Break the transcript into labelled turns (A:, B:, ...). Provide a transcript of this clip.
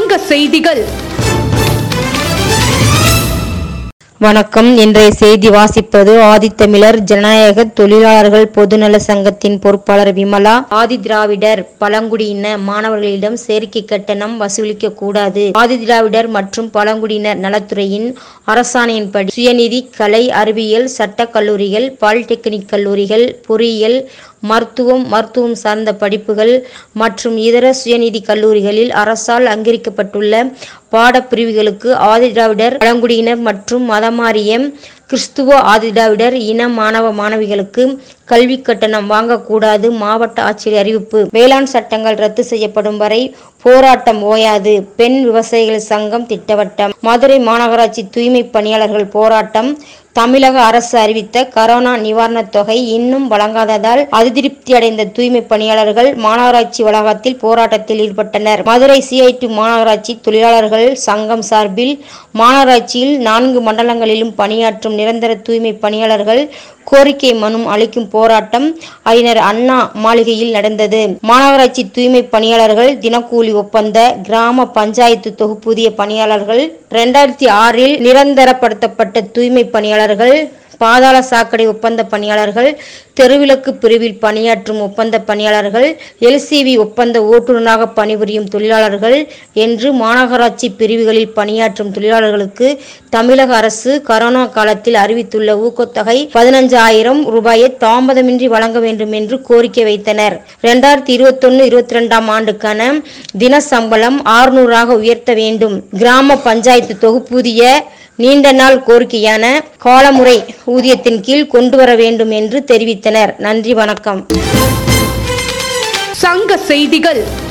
A: சங்க செய்திகள்
B: வணக்கம் இன்றைய செய்தி வாசிப்பது ஆதித்தமிழர் ஜனநாயக தொழிலாளர்கள் பொதுநல சங்கத்தின் பொறுப்பாளர் விமலா ஆதி திராவிடர் பழங்குடியின மாணவர்களிடம் சேர்க்கை கட்டணம் வசூலிக்க கூடாது ஆதி திராவிடர் மற்றும் பழங்குடியினர் நலத்துறையின் அரசாணையின்படி சுயநிதி கலை அறிவியல் சட்டக் கல்லூரிகள் பாலிடெக்னிக் கல்லூரிகள் பொறியியல் மருத்துவம் மருத்துவம் சார்ந்த படிப்புகள் மற்றும் இதர சுயநிதி கல்லூரிகளில் அரசால் அங்கீகரிக்கப்பட்டுள்ள பாடப்பிரிவுகளுக்கு ஆதிதிராவிடர் பழங்குடியினர் மற்றும் மதமாறிய கிறிஸ்துவ ஆதிதிராவிடர் இன மாணவ மாணவிகளுக்கு கல்வி கட்டணம் வாங்கக்கூடாது மாவட்ட ஆட்சியர் அறிவிப்பு வேளாண் சட்டங்கள் ரத்து செய்யப்படும் வரை போராட்டம் ஓயாது பெண் விவசாயிகள் சங்கம் திட்டவட்டம் மதுரை மாநகராட்சி தூய்மை பணியாளர்கள் போராட்டம் தமிழக அரசு அறிவித்த கரோனா நிவாரணத் தொகை இன்னும் வழங்காததால் அதிருப்தி அடைந்த தூய்மை பணியாளர்கள் மாநகராட்சி வளாகத்தில் போராட்டத்தில் ஈடுபட்டனர் மதுரை சிஐடி மாநகராட்சி தொழிலாளர்கள் சங்கம் சார்பில் மாநகராட்சியில் நான்கு மண்டலங்களிலும் பணியாற்றும் நிரந்தர தூய்மை பணியாளர்கள் கோரிக்கை மனு அளிக்கும் போராட்டம் அறிஞர் அண்ணா மாளிகையில் நடந்தது மாநகராட்சி தூய்மை பணியாளர்கள் தினக்கூலி ஒப்பந்த கிராம பஞ்சாயத்து தொகுப்பூதிய பணியாளர்கள் இரண்டாயிரத்தி ஆறில் நிரந்தரப்படுத்தப்பட்ட தூய்மை பணியாளர்கள் பாதாள சாக்கடை ஒப்பந்த பணியாளர்கள் தெருவிளக்கு பிரிவில் பணியாற்றும் ஒப்பந்த பணியாளர்கள் எல்சிவி ஒப்பந்த ஓட்டுநராக பணிபுரியும் தொழிலாளர்கள் என்று மாநகராட்சி பிரிவுகளில் பணியாற்றும் தொழிலாளர்களுக்கு தமிழக அரசு கரோனா காலத்தில் அறிவித்துள்ள ஊக்கத்தொகை பதினஞ்சாயிரம் ரூபாயை தாமதமின்றி வழங்க வேண்டும் என்று கோரிக்கை வைத்தனர் இரண்டாயிரத்தி இருபத்தொன்னு இருபத்தி ரெண்டாம் ஆண்டுக்கான தின சம்பளம் ஆறுநூறாக உயர்த்த வேண்டும் கிராம பஞ்சாயத்து தொகுப்பூதிய நீண்ட நாள் கோரிக்கையான காலமுறை ஊதியத்தின் கீழ் கொண்டு வர வேண்டும் என்று தெரிவித்தனர் நன்றி வணக்கம்
A: சங்க செய்திகள்